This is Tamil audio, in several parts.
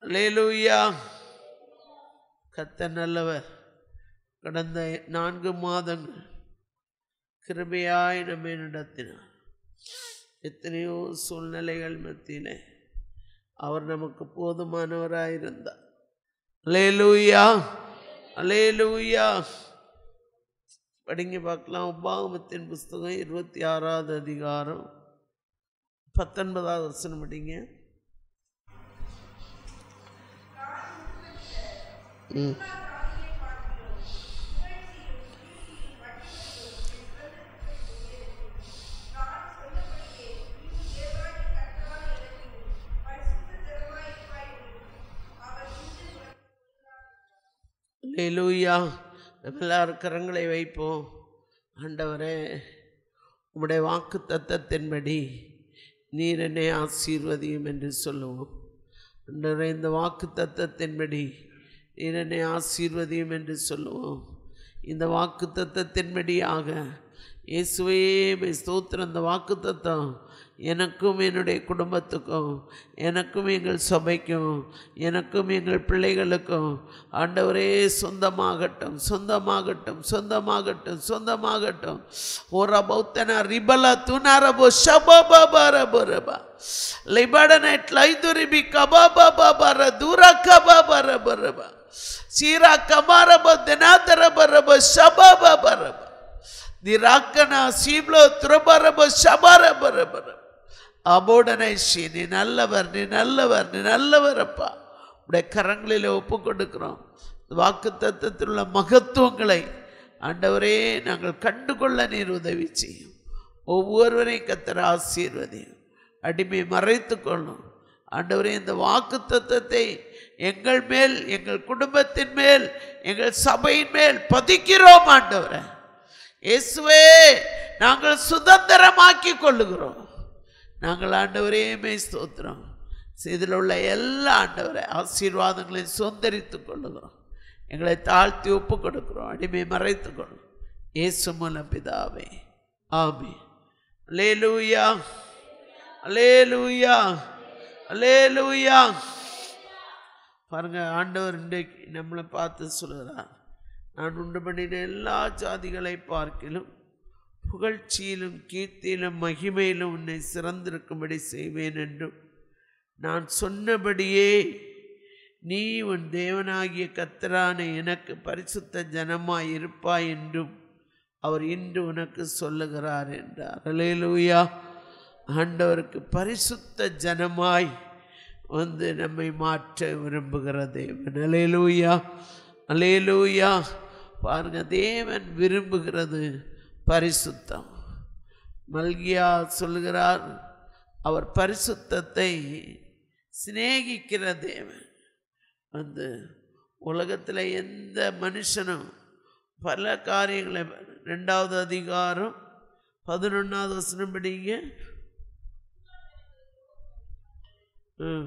அல்லேலூயா கத்த நல்லவர் கடந்த நான்கு மாதங்கள் கிருபையாய் நம்மை நடத்தினார் எத்தனையோ சூழ்நிலைகள் மத்தியிலே அவர் நமக்கு போதுமானவராயிருந்தார் அலேலூயா அலேலூயா படிங்க பார்க்கலாம் உபாகமத்தின் புஸ்தகம் இருபத்தி ஆறாவது அதிகாரம் பத்தொன்பதாவது வசனம் படிங்க ம் லேலூயா நம்ம எல்லாரும் கரங்களை வைப்போம் ஆண்டவரே உம்முடைய வாக்கு தத்தத்தின்படி நீர் என்னை ஆசீர்வதியும் என்று சொல்லுவோம் ஆண்டவரே இந்த வாக்கு தத்தத்தின்படி நீர் என்னை ஆசீர்வதியும் என்று சொல்லுவோம் இந்த வாக்கு தத்தத்தின்படியாக இயேசுவே மெய் ஸ்தோத்திரம் இந்த வாக்கு தத்தம் எனக்கும் என்னுடைய குடும்பத்துக்கும் எனக்கும் எங்கள் சபைக்கும் எனக்கும் எங்கள் பிள்ளைகளுக்கும் ஆண்டவரே சொந்தமாகட்டும் சொந்தமாகட்டும் சொந்தமாகட்டும் சொந்தமாகட்டும் ஓரா பௌத்தன ரிபல துனாரபோ ஷபபரபரபா லிபடனைட் லைதுரிபி கபாபபர தூர கபாபரபரபா சீரா கமாரப தினாதரபரப ஷபபரபா நிராக்கனா சீப்லோ துரபரப ஷபரபரபர அபோடனை ஷீ நீ நல்லவர் நீ நல்லவர் நீ நல்லவர் அப்பா உடைய கரங்களில் ஒப்பு கொடுக்கிறோம் வாக்கு தத்துவத்தில் உள்ள மகத்துவங்களை ஆண்டவரே நாங்கள் கண்டுகொள்ள நீர் உதவி செய்யும் ஒவ்வொருவரையும் கத்தர ஆசீர்வதியும் அடிமை மறைத்து கொள்ளும் ஆண்டவரே இந்த வாக்கு தத்துவத்தை எங்கள் மேல் எங்கள் குடும்பத்தின் மேல் எங்கள் சபையின் மேல் பதிக்கிறோம் ஆண்டவரை இயேசுவே நாங்கள் சுதந்திரமாக்கி கொள்ளுகிறோம் நாங்கள் ஆண்டவரே மெய் ஸ்தோத்திரம் இதில் உள்ள எல்லா ஆண்டவரை ஆசீர்வாதங்களையும் சுதந்திரித்துக் கொள்ளுகிறோம் எங்களை தாழ்த்தி ஒப்பு கொடுக்கிறோம் அடிமை மறைத்து கொள்ளும் இயேசு மூலம் பிதாவே ஆமே அலேலூயா அலேலூயா அலேலூயா பாருங்க ஆண்டவர் இன்றைக்கு நம்மளை பார்த்து சொல்கிறார் நான் உண்டு பண்ணின எல்லா ஜாதிகளை பார்க்கிலும் புகழ்ச்சியிலும் கீர்த்தியிலும் மகிமையிலும் உன்னை சிறந்திருக்கும்படி செய்வேன் என்றும் நான் சொன்னபடியே நீ உன் தேவனாகிய கத்தரான எனக்கு பரிசுத்த ஜனமாய் இருப்பாய் என்றும் அவர் இன்று உனக்கு சொல்லுகிறார் என்றார் அலேலூயா ஆண்டவருக்கு பரிசுத்த ஜனமாய் வந்து நம்மை மாற்ற விரும்புகிற தேவன் அலேலூயா அலேலூயா பாருங்க தேவன் விரும்புகிறது பரிசுத்தம் மல்கியா சொல்கிறார் அவர் பரிசுத்தத்தை சிநேகிக்கிற தேவன் வந்து உலகத்தில் எந்த மனுஷனும் பல காரியங்களை ரெண்டாவது அதிகாரம் பதினொன்றாவது வசனம் படிங்க ம்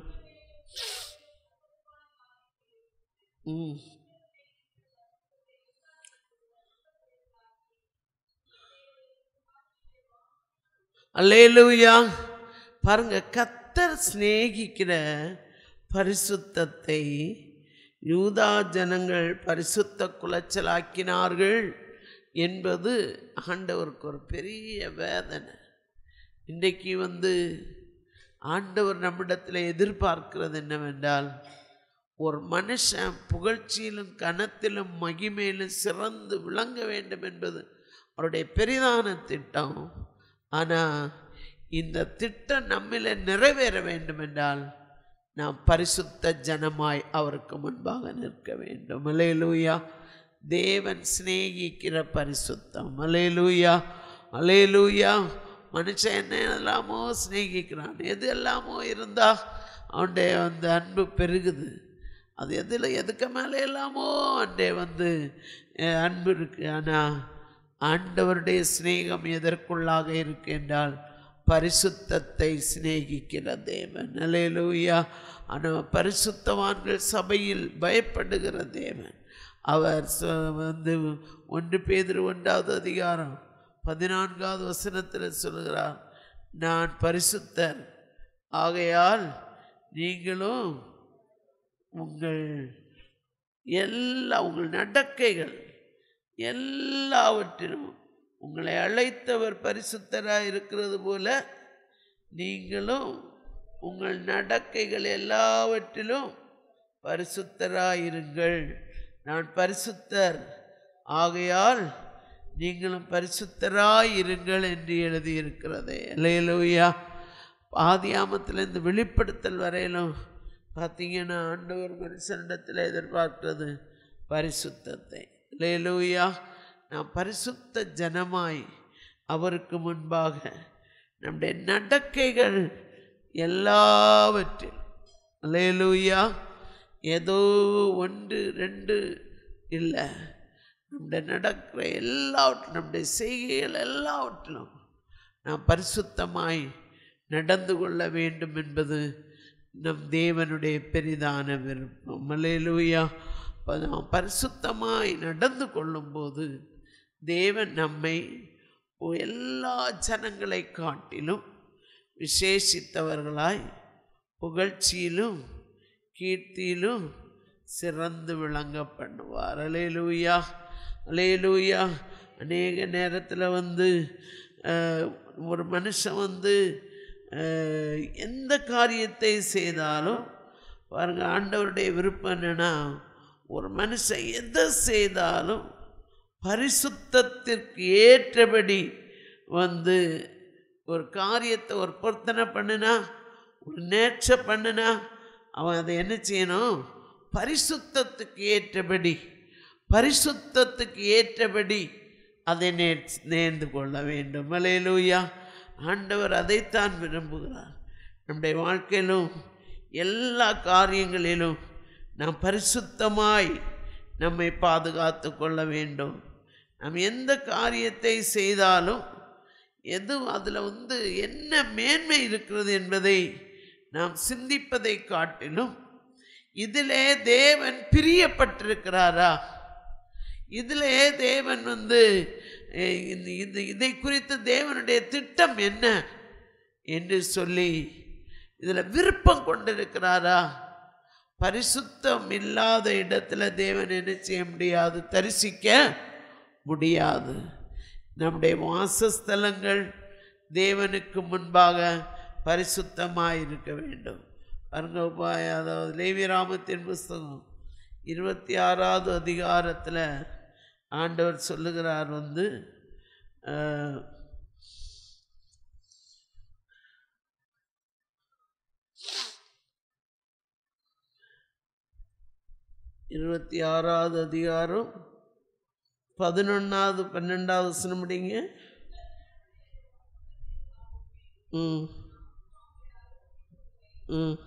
ம் அல்லேலூயா பாருங்க கத்தர் சிநேகிக்கிற பரிசுத்தத்தை யூதா ஜனங்கள் பரிசுத்த குலைச்சலாக்கினார்கள் என்பது ஆண்டவருக்கு ஒரு பெரிய வேதனை இன்றைக்கு வந்து ஆண்டவர் நம்மிடத்தில் எதிர்பார்க்கிறது என்னவென்றால் ஒரு மனுஷன் புகழ்ச்சியிலும் கனத்திலும் மகிமையிலும் சிறந்து விளங்க வேண்டும் என்பது அவருடைய பெரிதான திட்டம் ஆனால் இந்த திட்டம் நம்மில் நிறைவேற வேண்டும் என்றால் நாம் பரிசுத்த ஜனமாய் அவருக்கு முன்பாக நிற்க வேண்டும் அலேலூயா தேவன் சிநேகிக்கிற பரிசுத்தம் அலேலூயா அலேலூயா மனுஷன் என்ன எல்லாமோ சிநேகிக்கிறான் எது எல்லாமோ இருந்தால் அவனுடைய அந்த அன்பு பெருகுது அது எதில் எதுக்கு மேலே எல்லாமோ அவன்டே வந்து அஹ், அன்பு இருக்குது ஆனால் ஆண்டவருடைய சிநேகம் எதற்குள்ளாக இருக்கு என்றால் பரிசுத்தத்தை சிநேகிக்கிற தேவன் அலேலூயா ஆனால் பரிசுத்தவான்கள் சபையில் பயப்படுகிற தேவன் அவர் ச- வந்து ஒன்று பேதிரு ஒன்றாவது அதிகாரம் பதினான்காவது வசனத்தில் சொல்கிறார் நான் பரிசுத்தர் ஆகையால் நீங்களும் உங்கள் எல்லா உங்கள் நடக்கைகள் எல்லாவற்றிலும் உங்களை அழைத்தவர் பரிசுத்தராக இருக்கிறது போல நீங்களும் உங்கள் நடக்கைகள் எல்லாவற்றிலும் பரிசுத்தராயிருங்கள் நான் பரிசுத்தர் ஆகையால் நீங்களும் பரிசுத்தராயிருங்கள் என்று எழுதியிருக்கிறது இல்லையிலூயா ஆதியாமத்தில் இந்த வெளிப்படுத்தல் வரையிலும் பார்த்தீங்கன்னா ஆண்டவர் மனுஷனிடத்தில் எதிர்பார்க்கிறது பரிசுத்தத்தை இல்லையிலூயா நாம் பரிசுத்த ஜனமாய் அவருக்கு முன்பாக நம்முடைய நடக்கைகள் எல்லாவற்றிலும் அல்லேலூயா ஏதோ ஒன்று ரெண்டு இல்லை நம்முடைய நடக்கிற எல்லாவற்றிலும் நம்முடைய செய்கைகள் எல்லாவற்றிலும் நாம் பரிசுத்தமாய் நடந்து கொள்ள வேண்டும் என்பது நம் தேவனுடைய பெரிதான விருப்பம் அல்லேலூயா அப்ப நாம் பரிசுத்தமாய் நடந்து கொள்ளும்போது தேவன் நம்மை எல்லா ஜனங்களை காட்டிலும் விசேஷித்தவர்களாய் புகழ்ச்சியிலும் கீர்த்தியிலும் சிறந்து விளங்க பண்ணுவார் அலேலூயா அலேலூயா அநேக நேரத்தில் வந்து அஹ், ஒரு மனுஷன் வந்து அஹ், எந்த காரியத்தை செய்தாலும் பாருங்க ஆண்டவருடைய விருப்பம் என்னன்னா ஒரு மனுஷன் எதை செய்தாலும் பரிசுத்தத்திற்கு ஏற்றபடி வந்து ஒரு காரியத்தை ஒரு பொருத்தனை பண்ணினா ஒரு நேர்ச்ச பண்ணினா அவன் அதை என்ன செய்யணும் பரிசுத்தத்துக்கு ஏற்றபடி பரிசுத்தத்துக்கு ஏற்றபடி அதை நே நேர்ந்து கொள்ள வேண்டும் மலையிலூயா ஆண்டவர் அதைத்தான் விரும்புகிறார் நம்முடைய வாழ்க்கையிலும் எல்லா காரியங்களிலும் நாம் பரிசுத்தமாய் நம்மை பாதுகாத்து கொள்ள வேண்டும் நாம் எந்த காரியத்தை செய்தாலும் எது அதில் வந்து என்ன மேன்மை இருக்கிறது என்பதை நாம் சிந்திப்பதை காட்டிலும் இதிலே தேவன் பிரியப்பட்டிருக்கிறாரா இதிலே தேவன் வந்து அஹ், இந்த இது இதை குறித்து தேவனுடைய திட்டம் என்ன என்று சொல்லி இதில் விருப்பம் கொண்டிருக்கிறாரா பரிசுத்தம் இல்லாத இடத்துல தேவன் என்ன செய்ய முடியாது தரிசிக்க முடியாது நம்முடைய வாசஸ்தலங்கள் தேவனுக்கு முன்பாக பரிசுத்தமாக இருக்க வேண்டும் பாருங்க உபாய அதாவது லேவிராமத்தின் புஸ்தகம் இருபத்தி ஆறாவது அதிகாரத்தில் ஆண்டவர் சொல்லுகிறார் வந்து அஹ், இருபத்தி ஆறாவது அதிகாரம் பதினொன்றாவது பன்னெண்டாவது வசனம் முடிங்க ம் ம்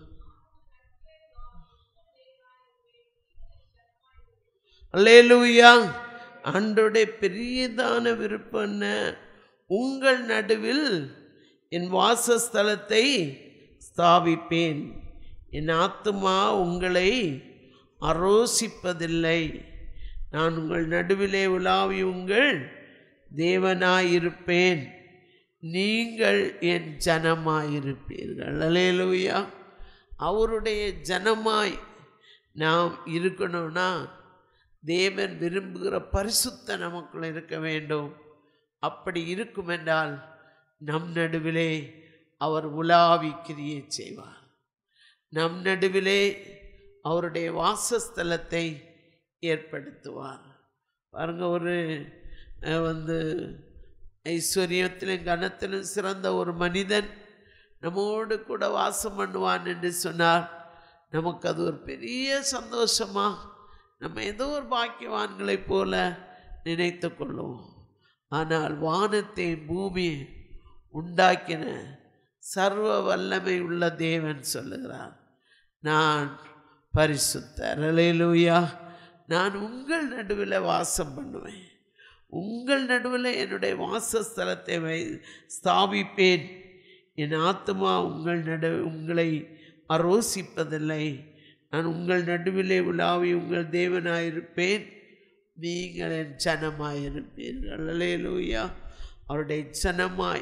அல்லேலூயா ஆண்டோடைய பெரியதான விருப்பம் என்ன உங்கள் நடுவில் என் வாசஸ்தலத்தை ஸ்தாபிப்பேன் என் ஆத்துமா உங்களை அரோசிப்பதில்லை நான் உங்கள் நடுவிலே உலாவி உங்கள் தேவனாயிருப்பேன் நீங்கள் என் ஜனமாயிருப்பீர்கள் அல்லேலூயா அவருடைய ஜனமாய் நாம் இருக்கணும்னா தேவன் விரும்புகிற பரிசுத்த நமக்குள்ள இருக்க வேண்டும் அப்படி இருக்கும் என்றால் நம் நடுவிலே அவர் உலாவி கிரியை செய்வார் நம் நடுவிலே அவருடைய வாசஸ்தலத்தை ஏற்படுத்துவார் பாருங்க ஒரு அஹ், வந்து ஐஸ்வர்யத்திலும் கனத்திலும் சிறந்த ஒரு மனிதன் நம்மோடு கூட வாசம் பண்ணுவான் என்று சொன்னார் நமக்கு அது ஒரு பெரிய சந்தோஷமா நம்ம ஏதோ ஒரு பாக்கியவான்களைப் போல நினைத்து கொள்ளுவோம் ஆனால் வானத்தை பூமி உண்டாக்கின சர்வ வல்லமை உள்ள தேவன் சொல்லுகிறார் நான் பரிசுத்தர் அல்லேலூயா நான் உங்கள் நடுவில் வாசம் பண்ணுவேன் உங்கள் நடுவில் என்னுடைய வாசஸ்தலத்தை வை ஸ்தாபிப்பேன் என் ஆத்மா உங்கள் நடு உங்களை அரோசிப்பதில்லை நான் உங்கள் நடுவிலே உலாவி உங்கள் தேவனாயிருப்பேன் நீங்கள் என் ஜனமாயிருப்பீர்கள் அல்லேலூயா அவருடைய ஜனமாய்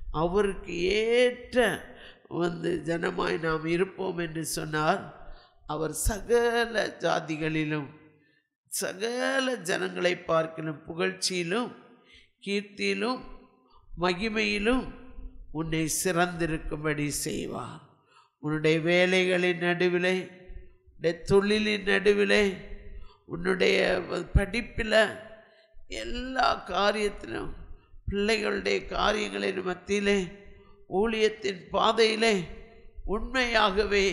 அவருக்கு ஏற்ற வந்து ஜனமாய் நாம் இருப்போம் என்று சொன்னார் அவர் சகல ஜாதிகளிலும் சகல ஜனங்களை பார்க்கிலும் புகழ்ச்சியிலும் கீர்த்தியிலும் மகிமையிலும் உன்னை சிறந்திருக்கும்படி செய்வார் உன்னுடைய வேலைகளின் நடுவிலே உன்னுடைய தொழிலின் நடுவிலே உன்னுடைய படிப்பில் எல்லா காரியத்திலும் பிள்ளைகளுடைய காரியங்களின் மத்தியிலே ஊழியத்தின் பாதையிலே உண்மையாகவே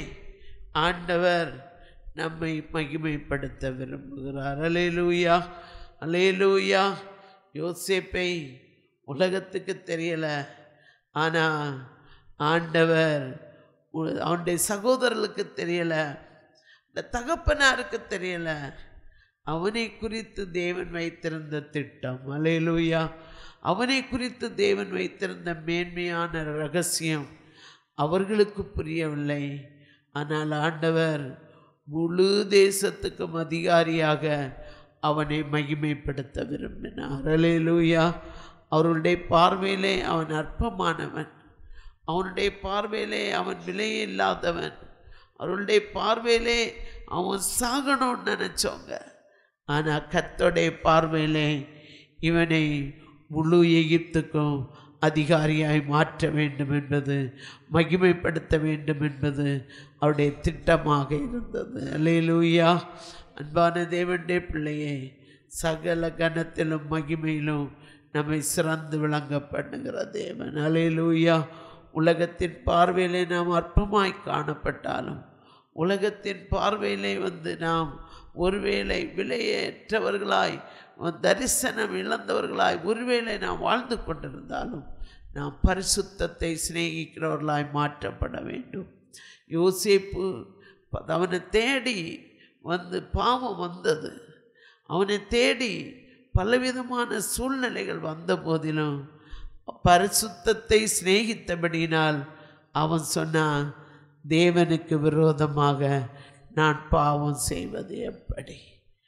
ஆண்டவர் நம்மை மகிமைப்படுத்த விரும்புகிறார் அலேலூயா அலேலூயா யோசேப்பை உலகத்துக்கு தெரியலை ஆனால் ஆண்டவர் உ- அவனுடைய சகோதரர்களுக்கு தெரியலை இந்த தகப்பனாருக்கு தெரியலை அவனை குறித்து தேவன் வைத்திருந்த திட்டம் அலேலூயா அவனை குறித்து தேவன் வைத்திருந்த மேன்மையான ரகசியம் அவர்களுக்கு புரியவில்லை ஆனால் ஆண்டவர் முழு தேசத்துக்கும் அதிகாரியாக அவனை மகிமைப்படுத்த விரும்பினார் அலேலூயா அவர்களுடைய பார்வையிலே அவன் அற்பமானவன் அவனுடைய பார்வையிலே அவன் விலையே இல்லாதவன் அவர்களுடைய பார்வையிலே அவன் சாகணும்னு நினச்சவங்க ஆனால் கத்தோடைய பார்வையிலே இவனை முழு எகிப்துக்கும் அதிகாரியாய் மாற்ற வேண்டும் என்பது மகிமைப்படுத்த வேண்டும் என்பது அவருடைய திட்டமாக இருந்தது அல்லேலூயா அன்பான தேவனுடைய பிள்ளையே சகல கனத்திலும் மகிமையிலும் நம்மை சிறந்து விளங்க பண்ணுகிற தேவன் அலேலூயா உலகத்தின் பார்வையிலே நாம் அற்பமாய் காணப்பட்டாலும் உலகத்தின் பார்வையிலே வந்து நாம் ஒருவேளை விலையேற்றவர்களாய் தரிசனம் இழந்தவர்களாய் ஒருவேளை நாம் வாழ்ந்து கொண்டிருந்தாலும் நாம் பரிசுத்தத்தை சிநேகிக்கிறவர்களாய் மாற்றப்பட வேண்டும் யோசேப்பு ப- அவனை தேடி வந்து பாவம் வந்தது அவனை தேடி பலவிதமான சூழ்நிலைகள் வந்த போதிலும் பரிசுத்தத்தை சிநேகித்தபடியினால் அவன் சொன்னான் தேவனுக்கு விரோதமாக நான் பாவம் செய்வது எப்படி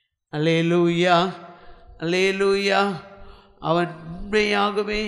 அலேலூயா அலேலூயா அவன் உண்மையாகவே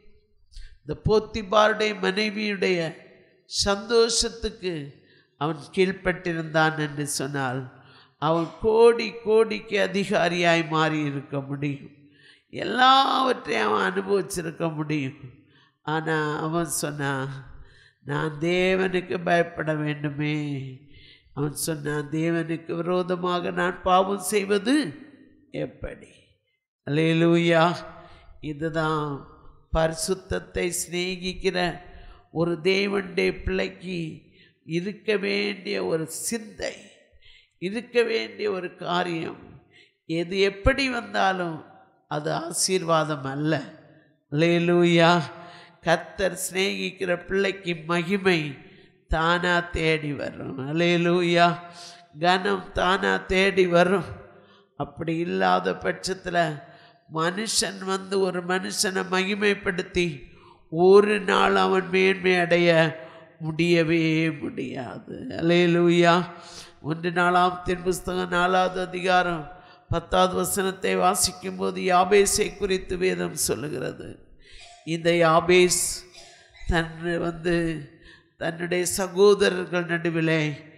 இந்த போத்திபாருடைய மனைவியுடைய சந்தோஷத்துக்கு அவன் கீழ்ப்பட்டிருந்தான் என்று சொன்னால் அவன் கோடி கோடிக்கு அதிகாரியாய் மாறி இருக்க முடியும் எல்லாவற்றையும் அவன் அனுபவிச்சிருக்க முடியும் ஆனால் அவன் சொன்னான் நான் தேவனுக்கு பயப்பட வேண்டுமே அவன் சொன்னான் தேவனுக்கு விரோதமாக நான் பாவம் செய்வது எப்படி அல்லேலூயா இதுதான் பரிசுத்தத்தை சிநேகிக்கிற ஒரு தேவனுடைய பிள்ளைக்கு இருக்க வேண்டிய ஒரு சிந்தை இருக்க வேண்டிய ஒரு காரியம் எது எப்படி வந்தாலும் அது ஆசீர்வாதம் அல்ல அல்லேலூயா கத்தர் சிநேகிக்கிற பிள்ளைக்கு மகிமை தானா தேடி வரும் அலேலூயா கனம் தானா தேடி வரும் அப்படி இல்லாத பட்சத்தில் மனுஷன் வந்து ஒரு மனுஷனை மகிமைப்படுத்தி ஒரு நாள் அவன் மேன்மை அடைய முடியவே முடியாது அலேலூயா ஒன்று நாலாம் தென் புஸ்தகம் நாலாவது அதிகாரம் பத்தாவது வசனத்தை வாசிக்கும்போது யாபேஸை குறித்து வேதம் சொல்லுகிறது இந்த யாபேஸ் தன் வந்து தன்னுடைய சகோதரர்கள் நடுவிலே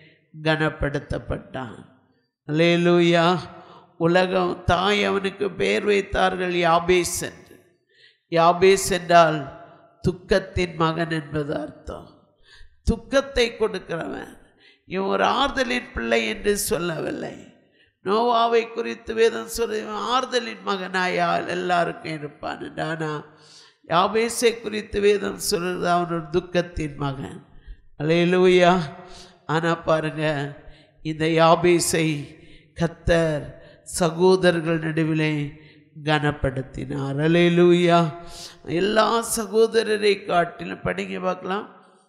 கனப்படுத்தப்பட்டான் அல்லேலூயா உலகம் தாய் அவனுக்கு பெயர் வைத்தார்கள் யாபேஸ் என்று யாபேஸ் என்றால் துக்கத்தின் மகன் என்பது அர்த்தம் துக்கத்தை கொடுக்கிறவன் இவன் ஒரு ஆறுதலின் பிள்ளை என்று சொல்லவில்லை நோவாவை குறித்து வேதம் சொல்ல இவன் ஆறுதலின் மகனாயா எல்லாருக்கும் இருப்பான் ஆனால் யாபேசை குறித்து வேதம் சொல்கிறது அவன் ஒரு துக்கத்தின் மகன் அலையலூயா ஆனால் பாருங்க இந்த யாபேசை கத்தர் சகோதரர்கள் நடுவிலே கனப்படுத்தினார் அலையலூயா எல்லா சகோதரரை காட்டிலும் படிங்க பார்க்கலாம்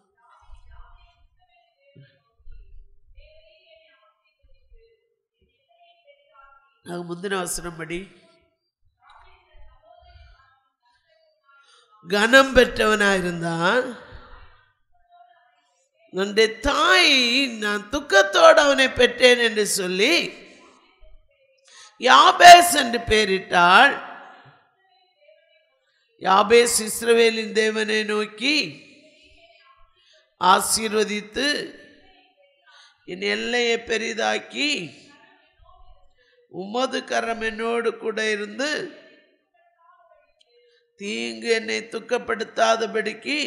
அது முந்தின வசனம் படி கனம் பெற்றவனாயிருந்தான் என்னுடைய தாய் நான் துக்கத்தோடு அவனை பெற்றேன் என்று சொல்லி யாபேஸ் என்று பெயரிட்டாள் யாபேஸ் இஸ்ரவேலின் தேவனை நோக்கி ஆசீர்வதித்து என் எல்லையை பெரிதாக்கி உமது கரம் என்னோடு கூட இருந்து தீங்கு என்னை துக்கப்படுத்தாதபடிக்கு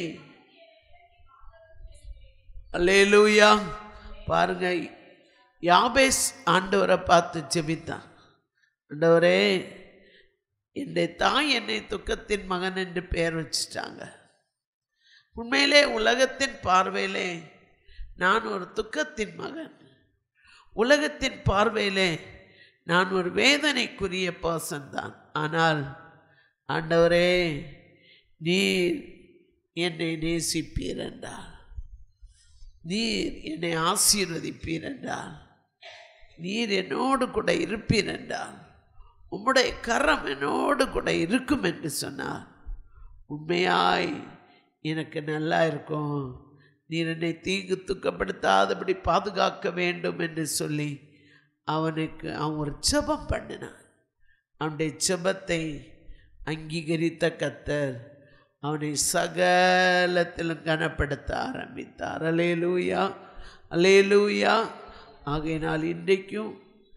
அல்லேலூயா பாருங்க யாபேஸ் ஆண்டவரை பார்த்து ஜெபித்தான் ஆண்டவரே என்னுடைய தாய் என்னை துக்கத்தின் மகன் என்று பெயர் வச்சிட்டாங்க உண்மையிலே உலகத்தின் பார்வையிலே நான் ஒரு துக்கத்தின் மகன் உலகத்தின் பார்வையிலே நான் ஒரு வேதனைக்குரிய பர்சன் தான் ஆனால் ஆண்டவரே நீர் என்னை நேசிப்பீர் என்றார் நீர் என்னை ஆசீர்வதிப்பீர் என்றார் நீர் என்னோடு கூட இருப்பீர் என்றார் உம்முடைய கரம் என்னோடு கூட இருக்கும் என்று சொன்னார் உண்மையாய் எனக்கு நல்லா இருக்கும் நீர் என்னை தீங்கு துக்கப்படுத்தாதபடி பாதுகாக்க வேண்டும் என்று சொல்லி அவனுக்கு அவன் ஒரு ஜெபம் பண்ணினான் அவனுடைய ஜெபத்தை அங்கீகரித்த கத்தர் அவனை சகலத்திலும் கனப்படுத்த ஆரம்பித்தார் அலேலூயா அலேலூயா ஆகையினால் இன்றைக்கும்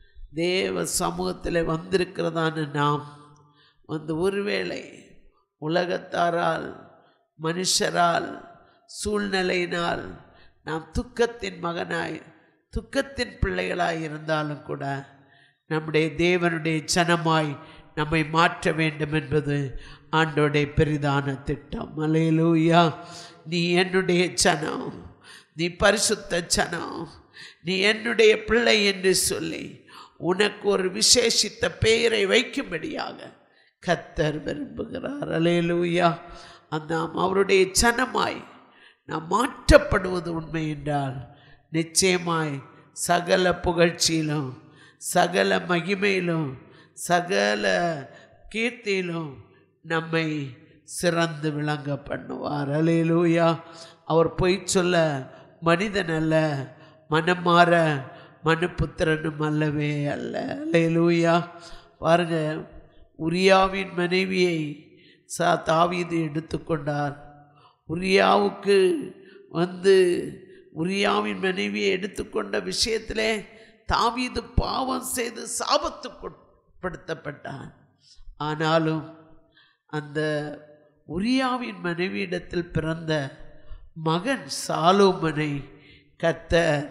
தேவ சமூகத்தில் வந்திருக்கிறதான நாம் வந்து ஒருவேளை உலகத்தாரால் மனுஷரால் சூழ்நிலையினால் நாம் துக்கத்தின் மகனாய் துக்கத்தின் பிள்ளைகளாய் இருந்தாலும் கூட நம்முடைய தேவனுடைய ஜனமாய் நம்மை மாற்ற வேண்டும் என்பது ஆண்டோடைய பெரிதான திட்டம் அலையலூயா நீ என்னுடைய ஜனம் நீ பரிசுத்த ஜனம் நீ என்னுடைய பிள்ளை என்று சொல்லி உனக்கு ஒரு விசேஷித்த பெயரை வைக்கும்படியாக கத்தர் விரும்புகிறார் அலேலூயா அந்த நாம் அவருடைய ஜனமாய் நாம் மாற்றப்படுவது உண்மை என்றால் நிச்சயமாய் சகல புகழ்ச்சியிலும் சகல மகிமையிலும் சகல கீர்த்தியிலும் நம்மை சிறந்து விளங்க பண்ணுவார் அலேலூயா அவர் பொய் சொல்ல மனிதன் அல்ல மனம் மாற மனுப்புத்திரனும் அல்லவே அல்ல அலேலூயா பாருங்க உரியாவின் மனைவியை சா தாவீது எடுத்துக்கொண்டார் உரியாவுக்கு வந்து உரியாவின் மனைவியை எடுத்துக்கொண்ட விஷயத்திலே தாவீது பாவம் செய்து சாபத்துக்குட்படுத்தப்பட்டான் ஆனாலும் அந்த உரியாவின் மனைவியிடத்தில் பிறந்த மகன் சாலோமனை கத்தர்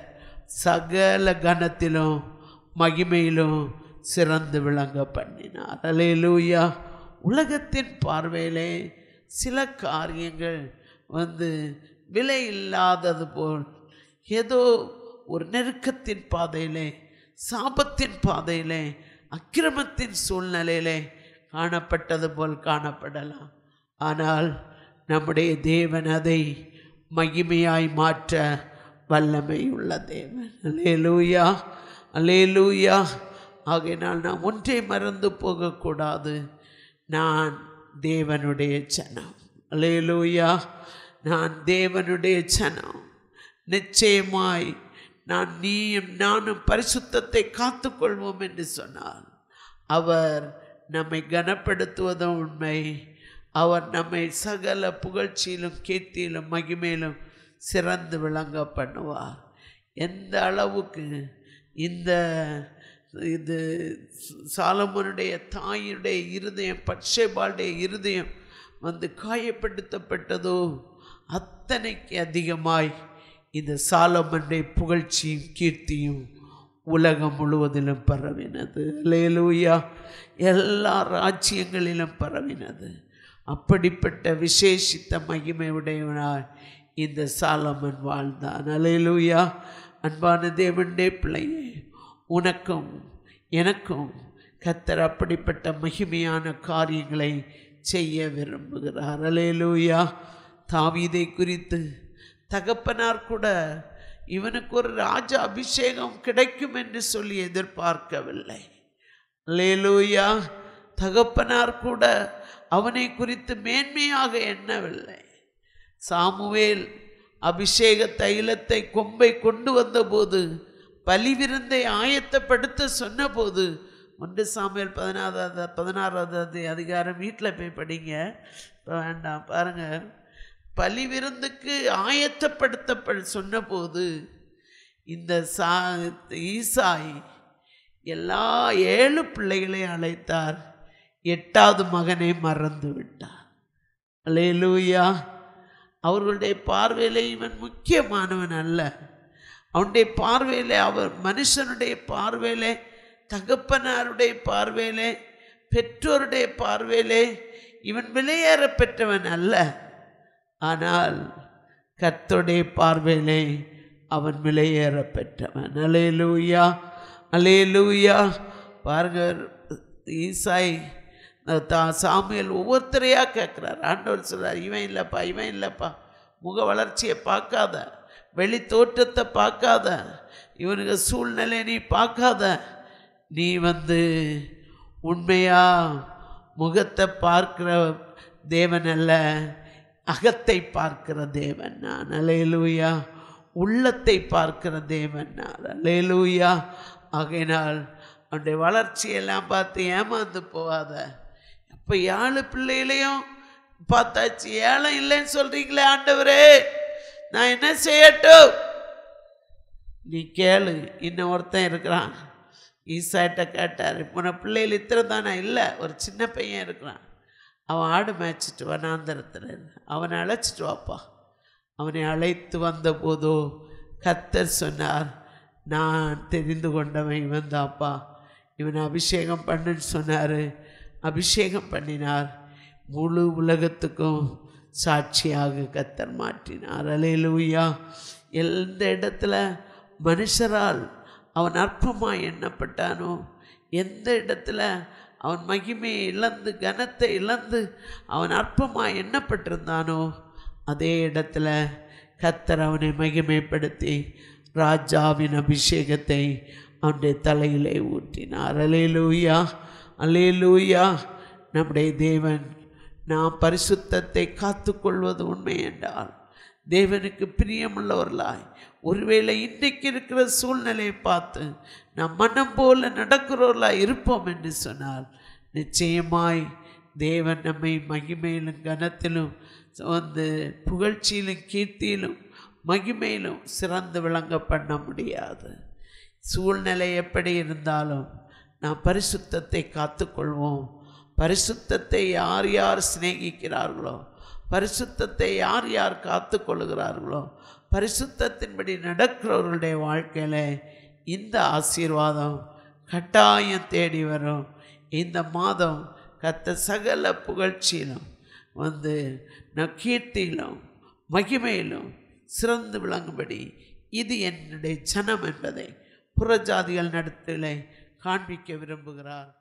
சகல கணத்திலும் மகிமையிலும் சிறந்து விளங்க பண்ணினார் அலேலூயா உலகத்தின் பார்வையிலே சில காரியங்கள் வந்து விலை இல்லாதது போல் ஏதோ ஒரு நெருக்கத்தின் பாதையிலே சாபத்தின் பாதையிலே அக்கிரமத்தின் சூழ்நிலையிலே காணப்பட்டது போல் காணப்படலாம் ஆனால் நம்முடைய தேவன் அதை மகிமையாய் மாற்ற வல்லமை உள்ள தேவன் அலேலூயா அலேலூயா ஆகையினால் நாம் ஒன்றை மறந்து போகக்கூடாது நான் தேவனுடைய ஜனம் அலேலூயா நான் தேவனுடைய ஜனம் நிச்சயமாய் நான் நீயும் நானும் பரிசுத்தத்தை காத்துக்கொள்வோம் என்று சொன்னார் அவர் நம்மை கனப்படுத்துவதும் உண்மை அவர் நம்மை சகல புகழ்ச்சியிலும் கீர்த்தியிலும் மகிமையிலும் சிறந்து விளங்க பண்ணுவார் எந்த அளவுக்கு இந்த இது சாலமோனுடைய தாயினுடைய இருதயம் பட்சேபாளுடைய இருதயம் வந்து காயப்படுத்தப்பட்டதோ அத்தனைக்கு அதிகமாய் இந்த சாலமனுடைய புகழ்ச்சியும் கீர்த்தியும் உலகம் முழுவதிலும் பரவினது லேலூயா எல்லா ராஜ்யங்களிலும் பரவினது அப்படிப்பட்ட விசேஷித்த மகிமை உடையவனாய் இந்த சாலமன் வாழ்ந்தான் அலேலூயா அன்பான தேவனுடைய பிள்ளையே உனக்கும் எனக்கும் கத்தர் அப்படிப்பட்ட மகிமையான காரியங்களை செய்ய விரும்புகிறார் அலேலூயா தாவீதை குறித்து தகப்பனார் கூட இவனுக்கு ஒரு ராஜ அபிஷேகம் கிடைக்கும் என்று சொல்லி எதிர்பார்க்கவில்லை லேலூயா தகப்பனார் கூட அவனை குறித்து மேன்மையாக எண்ணவில்லை சாமுவேல் அபிஷேக தைலத்தை கொம்பை கொண்டு வந்தபோது பலிவிருந்தை ஆயத்தப்படுத்த சொன்னபோது ஒன்று சாமுவேல் பதினாறாவது பதினாறாவது அதிகாரம் வீட்டில் போய் படிங்க இப்போ வேண்டாம் பாருங்கள் பலி விருந்துக்கு ஆயத்தப்படுத்தப்பட சொன்னபோது இந்த சா ஈசாய் எல்லா ஏழு பிள்ளைகளையும் அழைத்தார் எட்டாவது மகனை மறந்து விட்டார் அல்லேலூயா அவர்களுடைய பார்வையில் இவன் முக்கியமானவன் அல்ல அவனுடைய பார்வையில் அவர் மனுஷனுடைய பார்வையிலே தகப்பனாருடைய பார்வையிலே பெற்றோருடைய பார்வையிலே இவன் விலையேற பெற்றவன் அல்ல ஆனால் கர்த்தருடைய பார்வையிலே அவன் விலையேற பெற்றவன் அலேலூயா அலேலூயா பாருங்க ஈசாய் தா சாமியல் ஒவ்வொருத்தரையாக கேட்குறார் ஆண்டவர் சொல்கிறார் இவன் இல்லைப்பா இவன் இல்லைப்பா முக வளர்ச்சியை பார்க்காத வெளி தோற்றத்தை பார்க்காத இவனுக்கு சூழ்நிலை நீ பார்க்காத நீ வந்து உண்மையா முகத்தை பார்க்கிற தேவன் அல்ல அகத்தை பார்க்கிற தேவன் நான் அலையலூயா உள்ளத்தை பார்க்கிற தேவன் நான் அலையலூயா ஆகையினால் அவனுடைய வளர்ச்சியெல்லாம் பார்த்து ஏமாந்து போகாத இப்போ ஏழு பிள்ளைகளையும் பார்த்தாச்சு ஏழை இல்லைன்னு சொல்கிறீங்களே ஆண்டவரே நான் என்ன செய்யட்டும் நீ கேளு இன்னும் ஒருத்தன் இருக்கிறான் ஈசாட்ட கேட்டார் இப்போ பிள்ளைகள் இத்தனை தானே இல்லை ஒரு சின்ன பையன் இருக்கிறான் அவன் ஆடு மேய்ச்சிட்டு வனாந்தரத்தில் அவனை அழைச்சிட்டு வாப்பா அவனை அழைத்து வந்தபோதோ கத்தர் சொன்னார் நான் தெரிந்து கொண்டவன் இவன் தான்ப்பா இவனை அபிஷேகம் பண்ணுன்னு சொன்னார் அபிஷேகம் பண்ணினார் முழு உலகத்துக்கும் சாட்சியாக கத்தர் மாற்றினார் அலையிலூயா எந்த இடத்துல மனுஷரால் அவன் அற்பமாக எண்ணப்பட்டானோ எந்த இடத்துல அவன் மகிமையை இழந்து கனத்தை இழந்து அவன் அற்பமாக எண்ணப்பட்டிருந்தானோ அதே இடத்துல கத்தர் அவனை மகிமைப்படுத்தி ராஜாவின் அபிஷேகத்தை அவனுடைய தலையிலே ஊற்றினார் அலேலூயா அலேலூயா நம்முடைய தேவன் நாம் பரிசுத்தத்தை காத்துக்கொள்வது உண்மை என்றால் தேவனுக்கு பிரியமுள்ளவர்களாய் ஒருவேளை இன்றைக்கு இருக்கிற சூழ்நிலையை பார்த்து நாம் மனம் போல நடக்கிறவர்களாய் இருப்போம் என்று சொன்னால் நிச்சயமாய் தேவன் நம்மை மகிமையிலும் கனத்திலும் வந்து புகழ்ச்சியிலும் கீர்த்தியிலும் மகிமையிலும் சிறந்து விளங்க பண்ண முடியாது சூழ்நிலை எப்படி இருந்தாலும் நாம் பரிசுத்தத்தை காத்துக்கொள்வோம் பரிசுத்தத்தை யார் யார் சிநேகிக்கிறார்களோ பரிசுத்தத்தை யார் யார் காத்து கொள்ளுகிறார்களோ பரிசுத்தத்தின்படி நடக்கிறவர்களுடைய வாழ்க்கையில் இந்த ஆசீர்வாதம் கட்டாயம் தேடி வரும் இந்த மாதம் கத்த சகல புகழ்ச்சியிலும் வந்து நம் கீர்த்தியிலும் மகிமையிலும் சிறந்து விளங்கும்படி இது என்னுடைய ஜனம் என்பதை புறஜாதிகள் நடத்திலே காண்பிக்க விரும்புகிறார்